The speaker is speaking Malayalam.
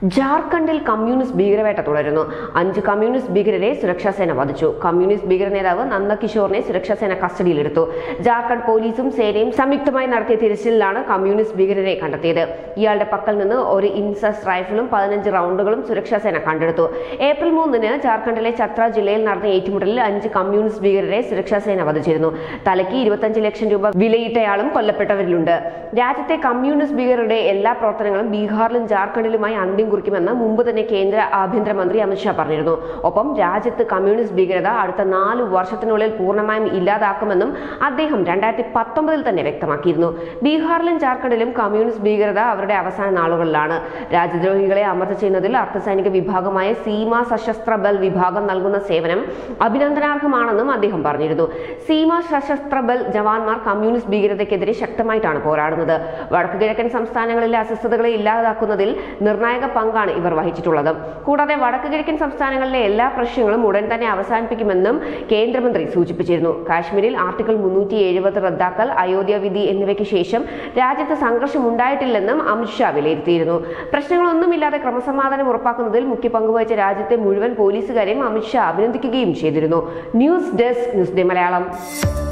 ജാർഖണ്ഡിൽ കമ്മ്യൂണിസ്റ്റ് ഭീകരവേട്ട തുടരുന്നു അഞ്ച് കമ്മ്യൂണിസ്റ്റ് ഭീകരരെ സുരക്ഷാസേന വധിച്ചു കമ്മ്യൂണിസ്റ്റ് ഭീകര നേതാവ് നന്ദകിഷോറിനെ സുരക്ഷാസേന കസ്റ്റഡിയിലെടുത്തു ജാർഖണ്ഡ് പോലീസും സേനയും സംയുക്തമായി നടത്തിയ തിരച്ചിലിലാണ് കമ്മ്യൂണിസ്റ്റ് ഭീകരരെ കണ്ടെത്തിയത് ഇയാളുടെ പക്കൽ നിന്ന് ഒരു ഇൻസസ് റൈഫിളും പതിനഞ്ച് റൗണ്ടുകളും സുരക്ഷാസേന കണ്ടെടുത്തു ഏപ്രിൽ മൂന്നിന് ജാർഖണ്ഡിലെ ചത്ര ജില്ലയിൽ നടന്ന ഏറ്റുമുട്ടലിൽ അഞ്ച് കമ്മ്യൂണിസ്റ്റ് ഭീകരരെ സുരക്ഷാസേന വധിച്ചിരുന്നു തലയ്ക്ക് ഇരുപത്തഞ്ച് ലക്ഷം രൂപ വിലയിട്ടയാളും കൊല്ലപ്പെട്ടവരിലുണ്ട് രാജ്യത്തെ കമ്മ്യൂണിസ്റ്റ് ഭീകരരുടെ എല്ലാ പ്രവർത്തനങ്ങളും ബീഹാറിലും ജാർഖണ്ഡിലുമായി അന്ത്യം കുറിക്കുമെന്ന് മുമ്പ് തന്നെ കേന്ദ്ര ആഭ്യന്തരമന്ത്രി അമിത്ഷാ പറഞ്ഞിരുന്നു ഒപ്പം രാജ്യത്ത് കമ്മ്യൂണിസ്റ്റ് ഭീകരത അടുത്ത നാല് വർഷത്തിനുള്ളിൽ പൂർണ്ണമായും ഇല്ലാതാക്കുമെന്നും അദ്ദേഹം രണ്ടായിരത്തി പത്തൊമ്പതിൽ തന്നെ വ്യക്തമാക്കിയിരുന്നു ബീഹാറിലും ജാർഖണ്ഡിലും കമ്മ്യൂണിസ്റ്റ് ഭീകരത അവരുടെ അവസാന നാളുകളിലാണ് രാജ്യദ്രോഹികളെ അമർച്ച ചെയ്യുന്നതിൽ അർദ്ധസൈനിക വിഭാഗമായ സീമ സശസ്ത്ര ബൽ വിഭാഗം നൽകുന്ന സേവനം അഭിനന്ദനാർഹമാണെന്നും അദ്ദേഹം പറഞ്ഞിരുന്നു സീമ സശസ്ത്ര ബൽ ജവാന്മാർ കമ്മ്യൂണിസ്റ്റ് ഭീകരതയ്ക്കെതിരെ ശക്തമായിട്ടാണ് പോരാടുന്നത് വടക്കു കിഴക്കൻ സംസ്ഥാനങ്ങളിലെ അസ്വസ്ഥതകളെ ഇല്ലാതാക്കുന്നതിൽ നിർണായക പങ്കാണ് ഇവർ വഹിച്ചിട്ടുള്ളത് കൂടാതെ വടക്കു കിഴക്കൻ സംസ്ഥാനങ്ങളിലെ എല്ലാ പ്രശ്നങ്ങളും ഉടൻ തന്നെ അവസാനിപ്പിക്കുമെന്നും കേന്ദ്രമന്ത്രി സൂചിപ്പിച്ചിരുന്നു കാശ്മീരിൽ ആർട്ടിക്കിൾ മുന്നൂറ്റി എഴുപത് റദ്ദാക്കൽ അയോധ്യ വിധി എന്നിവയ്ക്ക് ശേഷം രാജ്യത്ത് സംഘർഷം ഉണ്ടായിട്ടില്ലെന്നും അമിത്ഷാ വിലയിരുത്തിയിരുന്നു പ്രശ്നങ്ങളൊന്നുമില്ലാതെ ക്രമസമാധാനം ഉറപ്പാക്കുന്നതിൽ മുഖ്യ പങ്കുവഹിച്ച രാജ്യത്തെ മുഴുവൻ പോലീസുകാരെയും അമിത്ഷാ അഭിനന്ദിക്കുകയും ചെയ്തിരുന്നു news desk news day Malayalam